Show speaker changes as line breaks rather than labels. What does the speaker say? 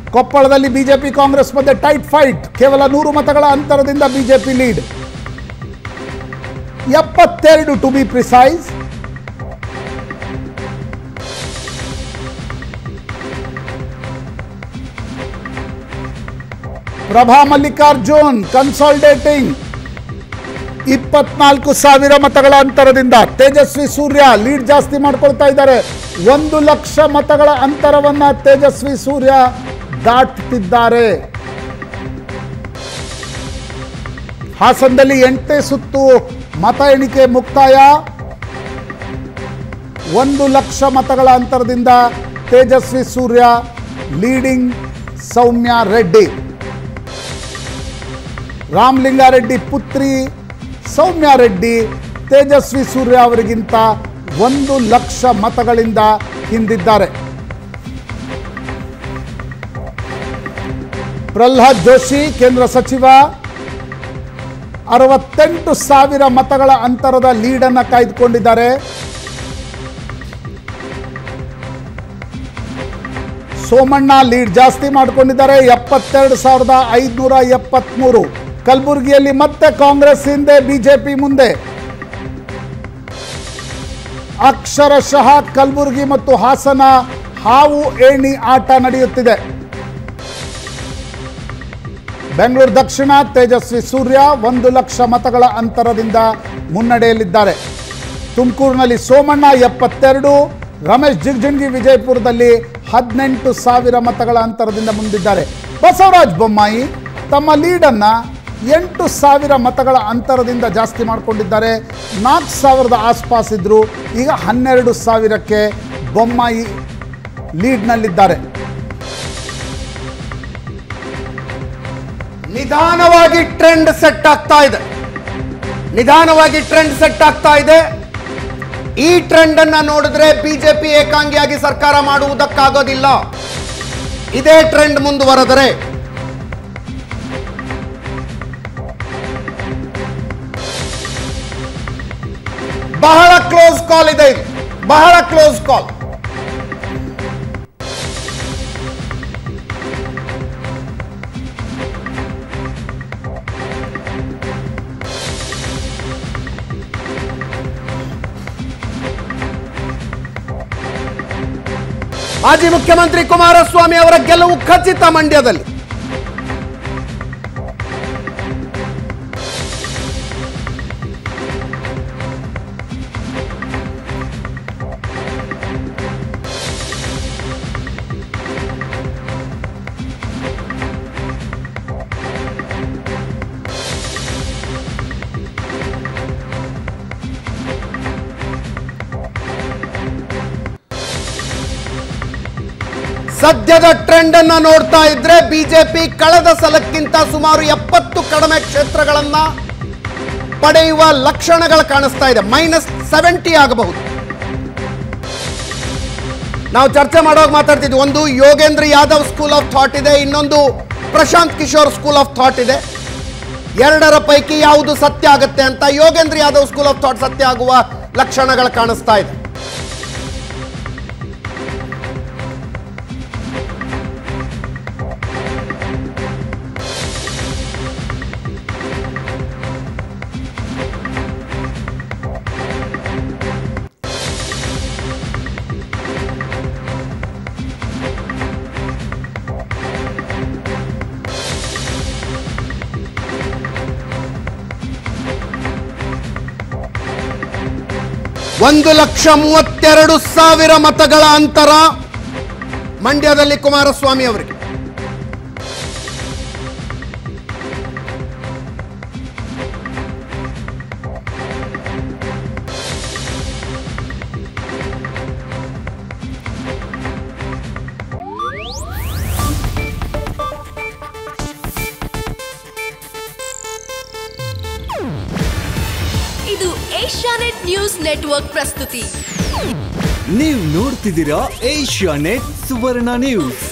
ಕೊಪ್ಪಳದಲ್ಲಿ ಬಿಜೆಪಿ ಕಾಂಗ್ರೆಸ್ ಮಧ್ಯೆ tight fight ಕೇವಲ ನೂರು ಮತಗಳ ಅಂತರದಿಂದ ಬಿಜೆಪಿ ಲೀಡ್ ಎಪ್ಪತ್ತೆರಡು to be precise Prabha Mallikarjun consolidating ಇಪ್ಪತ್ನಾಲ್ಕು ಸಾವಿರ ಮತಗಳ ಅಂತರದಿಂದ ತೇಜಸ್ವಿ ಸೂರ್ಯ ಲೀಡ್ ಜಾಸ್ತಿ ಮಾಡ್ಕೊಳ್ತಾ ಇದ್ದಾರೆ ಒಂದು ಲಕ್ಷ ಮತಗಳ ಅಂತರವನ್ನ ತೇಜಸ್ವಿ ಸೂರ್ಯ ದಾಟುತ್ತಿದ್ದಾರೆ ಹಾಸನದಲ್ಲಿ ಎಂಟನೇ ಸುತ್ತು ಮತ ಎಣಿಕೆ ಮುಕ್ತಾಯ ಒಂದು ಲಕ್ಷ ಮತಗಳ ಅಂತರದಿಂದ ತೇಜಸ್ವಿ ಸೂರ್ಯ ಲೀಡಿಂಗ್ ಸೌಮ್ಯ ರೆಡ್ಡಿ ರಾಮಲಿಂಗಾರೆಡ್ಡಿ ಪುತ್ರಿ ಸೌಮ್ಯ ರೆಡ್ಡಿ ತೇಜಸ್ವಿ ಸೂರ್ಯ ಅವರಿಗಿಂತ ಒಂದು ಲಕ್ಷ ಮತಗಳಿಂದ ಹಿಂದಿದ್ದಾರೆ ಪ್ರಹ್ಲಾದ್ ಜೋಶಿ ಕೇಂದ್ರ ಸಚಿವ ಅರವತ್ತೆಂಟು ಸಾವಿರ ಮತಗಳ ಅಂತರದ ಲೀಡನ್ನು ಕಾಯ್ದುಕೊಂಡಿದ್ದಾರೆ ಸೋಮಣ್ಣ ಲೀಡ್ ಜಾಸ್ತಿ ಮಾಡಿಕೊಂಡಿದ್ದಾರೆ ಎಪ್ಪತ್ತೆರಡು ಸಾವಿರದ ಐದುನೂರ ಎಪ್ಪತ್ಮೂರು ಕಲಬುರಗಿಯಲ್ಲಿ ಮತ್ತೆ ಕಾಂಗ್ರೆಸ್ ಹಿಂದೆ ಬಿಜೆಪಿ ಮುಂದೆ ಅಕ್ಷರಶಃ ಕಲಬುರಗಿ ಮತ್ತು ಹಾಸನ ಹಾವು ಏಣಿ ಆಟ ನಡೆಯುತ್ತಿದೆ ಬೆಂಗಳೂರು ದಕ್ಷಿಣ ತೇಜಸ್ವಿ ಸೂರ್ಯ ಒಂದು ಲಕ್ಷ ಮತಗಳ ಅಂತರದಿಂದ ಮುನ್ನಡೆಯಲ್ಲಿದ್ದಾರೆ ತುಮಕೂರಿನಲ್ಲಿ ಸೋಮಣ್ಣ ಎಪ್ಪತ್ತೆರಡು ರಮೇಶ್ ಜಿಗ್ಜಿಂಗಿ ವಿಜಯಪುರದಲ್ಲಿ ಹದಿನೆಂಟು ಸಾವಿರ ಮತಗಳ ಅಂತರದಿಂದ ಮುಂದಿದ್ದಾರೆ ಬಸವರಾಜ ಬೊಮ್ಮಾಯಿ ತಮ್ಮ ಲೀಡನ್ನು ಎಂಟು ಸಾವಿರ ಮತಗಳ ಅಂತರದಿಂದ ಜಾಸ್ತಿ ಮಾಡಿಕೊಂಡಿದ್ದಾರೆ ನಾಲ್ಕು ಸಾವಿರದ ಆಸ್ಪಾಸ್ ಇದ್ದರು ಈಗ ಹನ್ನೆರಡು ಸಾವಿರಕ್ಕೆ ಬೊಮ್ಮಾಯಿ ಲೀಡ್ನಲ್ಲಿದ್ದಾರೆ
ನಿಧಾನವಾಗಿ ಟ್ರೆಂಡ್ ಸೆಟ್ ಆಗ್ತಾ ಇದೆ ನಿಧಾನವಾಗಿ ಟ್ರೆಂಡ್ ಸೆಟ್ ಆಗ್ತಾ ಇದೆ ಈ ಟ್ರೆಂಡ್ ಅನ್ನ ನೋಡಿದ್ರೆ ಬಿಜೆಪಿ ಏಕಾಂಗಿಯಾಗಿ ಸರ್ಕಾರ ಮಾಡುವುದಕ್ಕಾಗೋದಿಲ್ಲ ಇದೇ ಟ್ರೆಂಡ್ ಮುಂದುವರೆದರೆ ಬಹಳ ಕ್ಲೋಸ್ ಕಾಲ್ ಇದೆ ಇದು ಬಹಳ ಕ್ಲೋಸ್ ಕಾಲ್ ಮಾಜಿ ಮುಖ್ಯಮಂತ್ರಿ ಕುಮಾರಸ್ವಾಮಿ ಅವರ ಗೆಲುವು ಖಚಿತ ಮಂಡ್ಯದಲ್ಲಿ ಸದ್ಯದ ಟ್ರೆಂಡ್ ಅನ್ನ ನೋಡ್ತಾ ಇದ್ರೆ ಬಿಜೆಪಿ ಕಳೆದ ಸಲಕ್ಕಿಂತ ಸುಮಾರು ಎಪ್ಪತ್ತು ಕಡಿಮೆ ಕ್ಷೇತ್ರಗಳನ್ನ ಪಡೆಯುವ ಲಕ್ಷಣಗಳು ಕಾಣಿಸ್ತಾ ಇದೆ ಮೈನಸ್ ಸೆವೆಂಟಿ ಆಗಬಹುದು ನಾವು ಚರ್ಚೆ ಮಾಡುವಾಗ ಮಾತಾಡ್ತಿದ್ವಿ ಒಂದು Yogendra Yadav school of thought ಇದೆ ಇನ್ನೊಂದು Prashant Kishor school of thought ಇದೆ ಎರಡರ ಪೈಕಿ ಯಾವುದು ಸತ್ಯ ಆಗುತ್ತೆ ಅಂತ Yogendra Yadav school of thought ಸತ್ಯ ಆಗುವ ಲಕ್ಷಣಗಳು ಕಾಣಿಸ್ತಾ ಇದೆ ಒಂದು ಲಕ್ಷ ಮೂವತ್ತೆರಡು ಸಾವಿರ ಮತಗಳ ಅಂತರ ಮಂಡ್ಯದಲ್ಲಿ ಕುಮಾರಸ್ವಾಮಿ ಅವರಿಗೆ
ಇದು ಏಷ್ಯಾನೆಟ್ ನ್ಯೂಸ್ ನೆಟ್ವರ್ಕ್ ಪ್ರಸ್ತುತಿ
ನೀವು ನೋಡ್ತಿದ್ದೀರಾ ಏಷ್ಯಾ ನೆಟ್ ಸುವರ್ಣ ನ್ಯೂಸ್